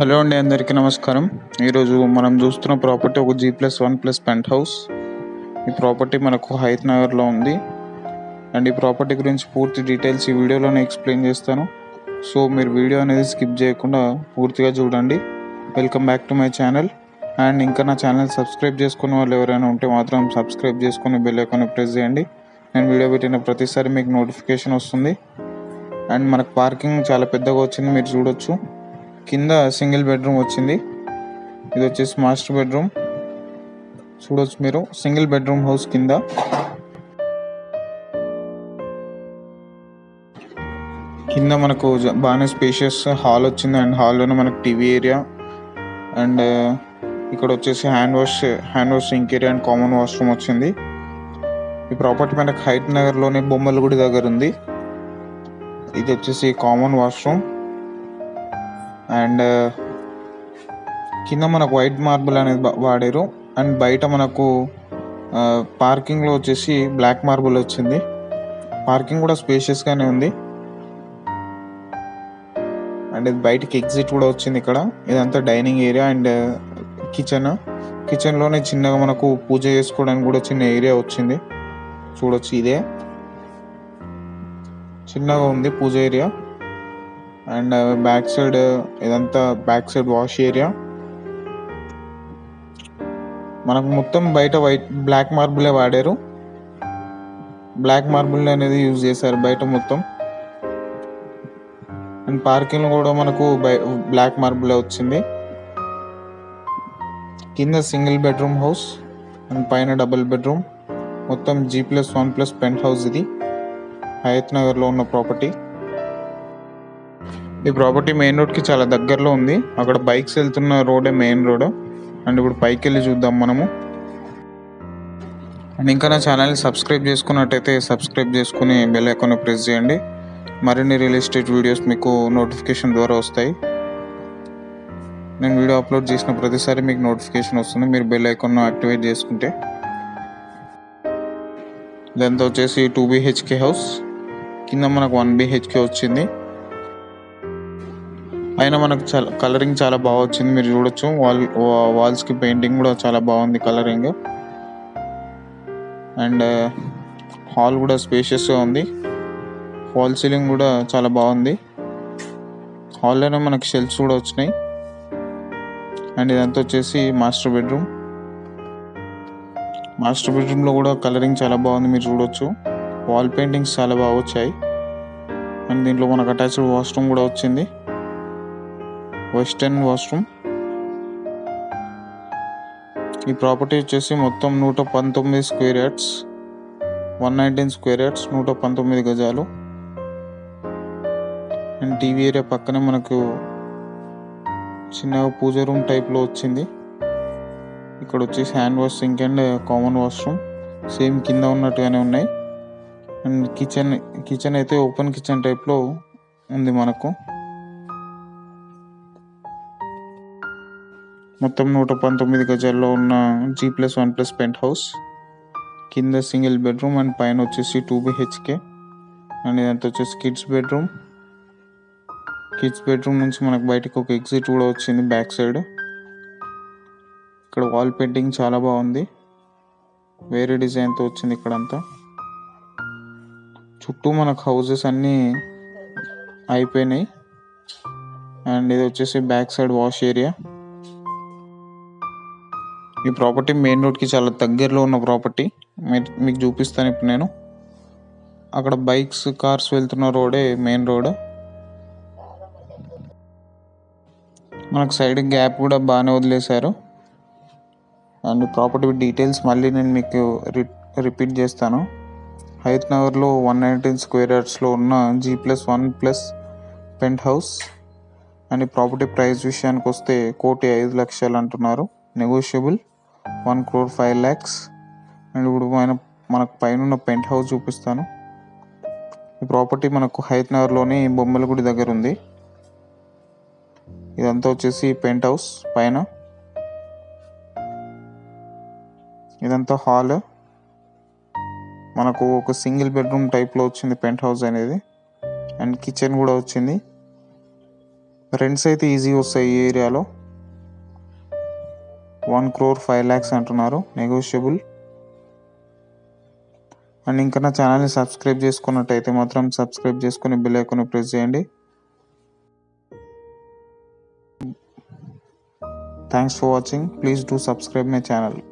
hello అండి అందరికీ నమస్కారం ఈరోజు మనం చూస్తున్న ప్రాపర్టీ ఒక G plus one plus penthouse ఈ ప్రాపర్టీ మనకు హైత్ నగర్లో ఉంది అండ్ ఈ ప్రాపర్టీ గురించి పూర్తి డీటెయిల్స్ ఈ వీడియోలోనే ఎక్స్ప్లెయిన్ చేస్తాను సో మీరు వీడియో అనేది స్కిప్ చేయకుండా పూర్తిగా చూడండి welcome back to my channel and ఇంకా నా ఛానల్ సబ్స్క్రైబ్ చేసుకున్న వాళ్ళు ఎవరైనా ఉంటే మాత్రం సబ్స్క్రైబ్ చేసుకుని బెల్ ఐకాన్ ప్రెస్ చేయండి నేను వీడియో పెట్టిన ప్రతిసారి మీకు నోటిఫికేషన్ వస్తుంది అండ్ మనకు పార్కింగ్ చాలా పెద్దగా వచ్చింది మీరు చూడొచ్చు కింద సింగిల్ బెడ్రూమ్ వచ్చింది ఇది వచ్చేసి మాస్టర్ బెడ్రూమ్ చూడొచ్చు మీరు సింగిల్ బెడ్రూమ్ హౌస్ కింద కింద మనకు జ- బాగానే స్పేషియస్ హాల్ వచ్చింది అండ్ హాల్లోనే మనకు టీవీ ఏరియా అండ్ ఇక్కడ వచ్చేసి hand wash hand wash sink area and common washroom వచ్చింది ఈ ప్రాపర్టీ మనకు హైట్ నగర్లోనే బొమ్మల గుడి దగ్గర ఉంది ఇది వచ్చేసి కామన్ వాష్రూమ్ అండ్ కింద మనకు వైట్ మార్బుల్ అనేది బా- వాడారు అండ్ బయట మనకు పార్కింగ్లో వచ్చేసి బ్లాక్ మార్బుల్ వచ్చింది పార్కింగ్ కూడా స్పేషియస్గానే ఉంది అండ్ ఇది బయటికి ఎగ్జిట్ కూడా వచ్చింది ఇక్కడ ఇదంతా డైనింగ్ ఏరియా అండ్ కిచెన్ కిచెన్లోనే చిన్నగా మనకు పూజ చేసుకోవడానికి కూడా చిన్న ఏరియా వచ్చింది చూడొచ్చు ఇదే చిన్నగా ఉంది puja area and back side ఇదంతా బ్యాక్ సైడ్ వాష్ ఏరియా మనకు మొత్తం బయట వైట్ బ్లాక్ మార్బులే వాడారు బ్లాక్ మార్బుల్ అనేది యూజ్ చేశారు బయట మొత్తం అండ్ పార్కింగ్ కూడా మనకు బ్లాక్ మార్బులే వచ్చింది కింద సింగిల్ బెడ్రూమ్ హౌస్ అండ్ పైన డబుల్ బెడ్రూమ్ మొత్తం G plus one plus penthouse ఇది హయత్ నగర్లో ఉన్న ప్రాపర్టీ ఈ ప్రాపర్టీ మెయిన్ రోడ్కి చాలా దగ్గరలో ఉంది అక్కడ బైక్స్ వెళ్తున్న రోడే మెయిన్ రోడ్ అండ్ ఇప్పుడు పైకి వెళ్ళి చూద్దాం మనము అండ్ ఇంకా నా ఛానల్ని సబ్స్క్రైబ్ చేసుకున్నట్టయితే సబ్స్క్రైబ్ చేసుకుని బెల్ ఐకాన్ ప్రెస్ చేయండి మరిన్ని రియల్ ఎస్టేట్ వీడియోస్ మీకు నోటిఫికేషన్ ద్వారా వస్తాయి నేను వీడియో అప్లోడ్ చేసిన ప్రతిసారి మీకు నోటిఫికేషన్ వస్తుంది మీరు బెల్ ఐకాన్ యాక్టివేట్ చేసుకుంటే ఇదంతా వచ్చేసి టూ బీహెచ్కే హౌస్ కింద మనకు వన్ బీహెచ్కే వచ్చింది పైన మనకు చాలా కలరింగ్ చాలా బాగా వచ్చింది మీరు చూడొచ్చు వాల్ వాల్స్ కి పెయింటింగ్ కూడా చాలా బాగుంది కలరింగ్ అండ్ హాల్ కూడా స్పేషియస్ గా ఉంది ఫాల్ సీలింగ్ కూడా చాలా బాగుంది హాల్లోనే మనకి షెల్ఫ్స్ కూడా వచ్చినాయి అండ్ ఇదంతా వచ్చేసి మాస్టర్ బెడ్రూమ్ మాస్టర్ బెడ్రూమ్ లో కూడా కలరింగ్ చాలా బాగుంది మీరు చూడొచ్చు వాల్ పెయింటింగ్స్ చాలా బాగా వచ్చాయి అండ్ దీంట్లో మనకు అటాచ్డ్ వాష్రూమ్ కూడా వచ్చింది వెస్టర్న్ వాష్రూమ్ ఈ ప్రాపర్టీ వచ్చేసి మొత్తం నూట పంతొమ్మిది square yards one nineteen square yards నూట పంతొమ్మిది గజాలు అండ్ టీవీ ఏరియా పక్కనే మనకు చిన్నగా పూజ రూమ్ టైప్లో వచ్చింది ఇక్కడ వచ్చేసి hand wash sink and common washroom same కింద ఉన్నట్టుగానే ఉన్నాయి అండ్ కిచెన్ కిచెన్ అయితే ఓపెన్ కిచెన్ టైప్లో ఉంది మనకు మొత్తం నూట పంతొమ్మిది గజాల్లో ఉన్న G plus one plus penthouse కింద సింగిల్ బెడ్రూమ్ అండ్ పైన వచ్చేసి టూ బిహెచ్కే అండ్ ఇదంతా వచ్చేసి కిడ్స్ బెడ్రూమ్ కిడ్స్ బెడ్రూమ్ నుంచి మనకు బయటకు ఒక ఎగ్జిట్ కూడా వచ్చింది బ్యాక్ సైడ్ ఇక్కడ వాల్ పెయింటింగ్ చాలా బాగుంది వేరే డిజైన్తో వచ్చింది ఇక్కడంతా చుట్టూ మనకు హౌసెస్ అన్నీ అయిపోయినాయి అండ్ ఇది వచ్చేసి బ్యాక్ సైడ్ వాష్ ఏరియా ఈ ప్రాపర్టీ మెయిన్ రోడ్కి చాలా దగ్గరలో ఉన్న ప్రాపర్టీ మీ- మీకు చూపిస్తాను ఇప్పుడు నేను అక్కడ బైక్స్ కార్స్ వెళ్తున్న రోడే మెయిన్ రోడ్ మనకు సైడ్ గ్యాప్ కూడా బాగానే వదిలేశారు అండ్ ప్రాపర్టీ డీటెయిల్స్ మళ్ళీ నేను మీకు రి రిపీట్ చేస్తాను హైత్ నగర్లో వన్ నైన్టీన్ స్క్వేర్ యార్డ్స్లో ఉన్న G plus one plus penthouse and ఈ ప్రాపర్టీ ప్రైస్ విషయానికి వస్తే కోటి ఐదు లక్షలు అంటున్నారు negotiable one crore five lakhs and ఇప్పుడు మన మనకు పైన ఉన్న పెంట్ హౌస్ చూపిస్తాను ఈ ప్రాపర్టీ మనకు హైత్ నగర్లోని బొమ్మలగుడి దగ్గర ఉంది ఇదంతా వచ్చేసి పెంట్ హౌస్ పైన ఇదంతా హాల్ మనకు ఒక సింగిల్ బెడ్రూమ్ టైప్లో వచ్చింది పెంట్ హౌస్ అనేది అండ్ కిచెన్ కూడా వచ్చింది రెంట్స్ అయితే ఈజీ వస్తాయి ఈ ఏరియాలో వన్ క్రోర్ ఫైవ్ ల్యాక్స్ అంటున్నారు నెగోషియబుల్ అండ్ ఇంకా నా ఛానల్ని సబ్స్క్రైబ్ చేసుకున్నట్టయితే మాత్రం సబ్స్క్రైబ్ చేసుకుని బెల్ ఐకాన్ ప్రెస్ చేయండి thanks for watching please do subscribe my channel